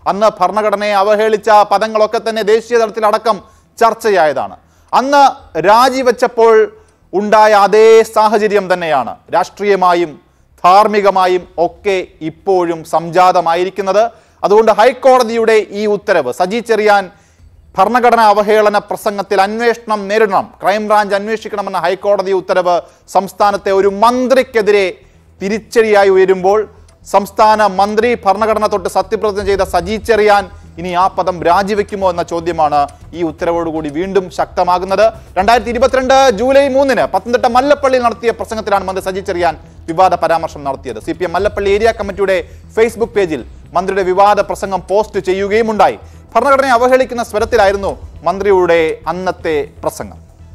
അന്ന് ഭരണഘടനയെ അവഹേളിച്ച പദങ്ങളൊക്കെ തന്നെ ദേശീയ തലത്തിലടക്കം ചർച്ചയായതാണ് അന്ന് രാജിവെച്ചപ്പോൾ ഉണ്ടായ അതേ സാഹചര്യം തന്നെയാണ് രാഷ്ട്രീയമായും ധാർമ്മികമായും ഒക്കെ ഇപ്പോഴും സംജാതമായിരിക്കുന്നത് അതുകൊണ്ട് ഹൈക്കോടതിയുടെ ഈ ഉത്തരവ് സജി ചെറിയാൻ ഭരണഘടനാ അവഹേളന പ്രസംഗത്തിൽ അന്വേഷണം നേരിടണം ക്രൈംബ്രാഞ്ച് അന്വേഷിക്കണമെന്ന ഹൈക്കോടതി ഉത്തരവ് സംസ്ഥാനത്തെ ഒരു മന്ത്രിക്കെതിരെ തിരിച്ചടിയായി ഉയരുമ്പോൾ സംസ്ഥാന മന്ത്രി ഭരണഘടന തൊട്ട് സത്യപ്രതിജ്ഞ ചെയ്ത സജി ചെറിയാൻ ഇനി ആ പദം രാജിവെക്കുമോ എന്ന ചോദ്യമാണ് ഈ ഉത്തരവോടുകൂടി വീണ്ടും ശക്തമാകുന്നത് രണ്ടായിരത്തി ഇരുപത്തിരണ്ട് ജൂലൈ മൂന്നിന് പത്തനംതിട്ട മല്ലപ്പള്ളിയിൽ നടത്തിയ പ്രസംഗത്തിലാണ് മന്ത്രി സജി ചെറിയാൻ വിവാദ പരാമർശം നടത്തിയത് C P M Mallappally area കമ്മിറ്റിയുടെ ഫേസ്ബുക്ക് പേജിൽ മന്ത്രിയുടെ വിവാദ പ്രസംഗം പോസ്റ്റ് ചെയ്യുകയും ഉണ്ടായി ഭരണഘടനയെ അവഹേളിക്കുന്ന സ്വരത്തിലായിരുന്നു മന്ത്രിയുടെ അന്നത്തെ പ്രസംഗം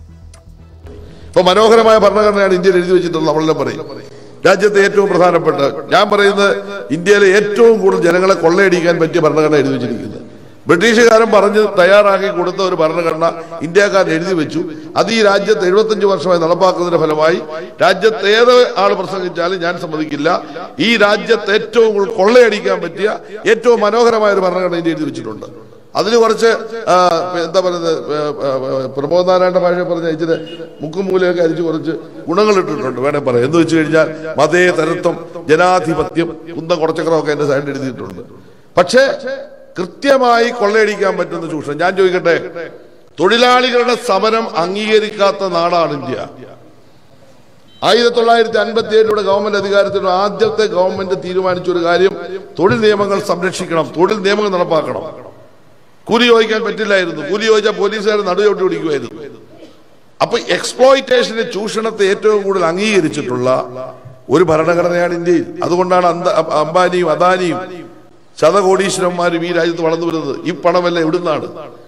ഇപ്പൊ മനോഹരമായ ഭരണഘടനയാണ് ഇന്ത്യയിൽ എഴുതി വെച്ചിട്ടുള്ളത് നമ്മളെല്ലാം പറയും രാജ്യത്തെ ഏറ്റവും പ്രധാനപ്പെട്ട ഞാൻ പറയുന്നത് ഇന്ത്യയിലെ ഏറ്റവും കൂടുതൽ ജനങ്ങളെ കൊള്ളയടിക്കാൻ പറ്റിയ ഭരണഘടന എഴുതി വെച്ചിരിക്കുന്നത് ബ്രിട്ടീഷുകാരൻ പറഞ്ഞ് തയ്യാറാക്കി കൊടുത്ത ഒരു ഭരണഘടന ഇന്ത്യക്കാരൻ എഴുതി വെച്ചു അത് ഈ രാജ്യത്ത് എഴുപത്തഞ്ച് വർഷമായി നടപ്പാക്കുന്നതിന്റെ ഫലമായി രാജ്യത്ത് ഏത് ആൾ പ്രസംഗിച്ചാലും ഞാൻ സമ്മതിക്കില്ല ഈ രാജ്യത്ത് ഏറ്റവും കൂടുതൽ കൊള്ളയടിക്കാൻ പറ്റിയ ഏറ്റവും മനോഹരമായ ഒരു ഭരണഘടന ഇന്ത്യ എഴുതി വെച്ചിട്ടുണ്ട് അതിൽ കുറച്ച് ആ, എന്താ പറയുന്നത് ആ, ആ, ആ, പ്രമോദ് നാരായണ ഭാഷ പറഞ്ഞ ഇച്ചിരി മുക്കും മൂലയൊക്കെ അരിച്ച് കുറച്ച് ഗുണങ്ങൾ ഇട്ടിട്ടുണ്ട് വേണേ പറയാം എന്ന് വെച്ച് കഴിഞ്ഞാൽ മതേതരത്വം ജനാധിപത്യം കുന്തം കുറച്ചക്രമൊക്കെ എന്റെ സൈഡിൽ എഴുതിയിട്ടുണ്ട് പക്ഷേ കൃത്യമായി കൊള്ളയടിക്കാൻ പറ്റുന്ന ചൂഷണം ഞാൻ ചോദിക്കട്ടെ തൊഴിലാളികളുടെ സമരം അംഗീകരിക്കാത്ത നാടാണ് ഇന്ത്യ ആയിരത്തി തൊള്ളായിരത്തി അൻപത്തി ഏഴിലൂടെ ഗവൺമെന്റ് അധികാരത്തിൽ ആദ്യത്തെ ഗവൺമെന്റ് തീരുമാനിച്ച ഒരു കാര്യം തൊഴിൽ നിയമങ്ങൾ സംരക്ഷിക്കണം തൊഴിൽ നിയമങ്ങൾ നടപ്പാക്കണം കൂലി ചോദിക്കാൻ പറ്റില്ലായിരുന്നു കൂലി ചോദിച്ചാൽ പോലീസുകാർ നടുചവിട്ടി പിടിക്കുമായിരുന്നു അപ്പൊ എക്സ്പ്ലോയിറ്റേഷന് ചൂഷണത്തെ ഏറ്റവും കൂടുതൽ അംഗീകരിച്ചിട്ടുള്ള ഒരു ഭരണഘടനയാണ് ഇന്ത്യയിൽ അതുകൊണ്ടാണ് അന്ത അംബാനിയും അദാനിയും ശതകോടീശ്വരന്മാരും ഈ രാജ്യത്ത് വളർന്നു വരുന്നത് ഈ പണമെല്ലാം എവിടുന്നാണ്